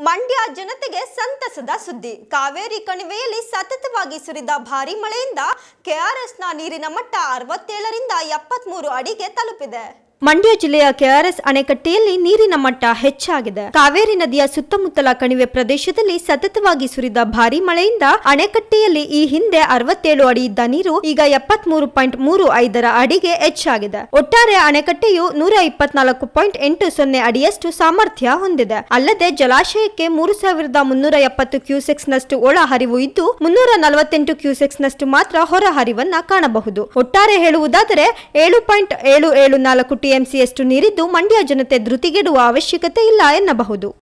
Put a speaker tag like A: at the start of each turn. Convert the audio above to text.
A: ಮಂಡ್ಯ ಜನತೆಗೆ ಸಂತಸದ ಸುದ್ದಿ ಕಾವೇರಿ ಕಣಿವೆಯಲ್ಲಿ ಸತತವಾಗಿ ಸುರಿದ ಭಾರಿ ಮಳೆಯಿಂದ ಕೆಆರ್ಎಸ್ನ ನೀರಿನ ಮಟ್ಟ ಅರವತ್ತೇಳರಿಂದ ಎಪ್ಪತ್ಮೂರು ಅಡಿಗೆ ತಲುಪಿದೆ ಮಂಡ್ಯ ಜಿಲ್ಲೆಯ ಕೆಆರ್ಎಸ್ ಅಣೆಕಟ್ಟೆಯಲ್ಲಿ ನೀರಿನ ಮಟ್ಟ ಹೆಚ್ಚಾಗಿದೆ ಕಾವೇರಿ ನದಿಯ ಸುತ್ತಮುತ್ತಲ ಕಣಿವೆ ಪ್ರದೇಶದಲ್ಲಿ ಸತತವಾಗಿ ಸುರಿದ ಭಾರಿ ಮಳೆಯಿಂದ ಅಣೆಕಟ್ಟೆಯಲ್ಲಿ ಈ ಹಿಂದೆ ಅರವತ್ತೇಳು ಅಡಿ ಇದ್ದ ನೀರು ಈಗ ಎಪ್ಪತ್ಮೂರು ಪಾಯಿಂಟ್ ಮೂರು ಐದರ ಅಡಿಗೆ ಹೆಚ್ಚಾಗಿದೆ ಒಟ್ಟಾರೆ ಅಣೆಕಟ್ಟೆಯು ನೂರ ಇಪ್ಪತ್ನಾಲ್ಕು ಪಾಯಿಂಟ್ ಎಂಟು ಸೊನ್ನೆ ಅಡಿಯಷ್ಟು ಸಾಮರ್ಥ್ಯ ಹೊಂದಿದೆ ಅಲ್ಲದೆ ಜಲಾಶಯಕ್ಕೆ ಮೂರು ಸಾವಿರದ ಮುನ್ನೂರ ಎಪ್ಪತ್ತು ಕ್ಯೂಸೆಕ್ಸ್ ನಷ್ಟು ಒಳ ಹರಿವು ಇದ್ದು ಮುನ್ನೂರ ನಲವತ್ತೆಂಟು ಕ್ಯೂಸೆಕ್ಸ್ ನಷ್ಟು ಮಾತ್ರ ಹೊರ ಹರಿವನ್ನ ಕಾಣಬಹುದು ಒಟ್ಟಾರೆ ಹೇಳುವುದಾದರೆ ಏಳು ಪಾಯಿಂಟ್ ಏಳು ಏಳು ನಾಲ್ಕು ಟಿಎಂಸಿಯಷ್ಟು ನೀರಿದ್ದು ಮಂಡ್ಯ ಜನತೆ ಧೃತಿಗೆಡುವ ಅವಶ್ಯಕತೆ ಇಲ್ಲ ಎನ್ನಬಹುದು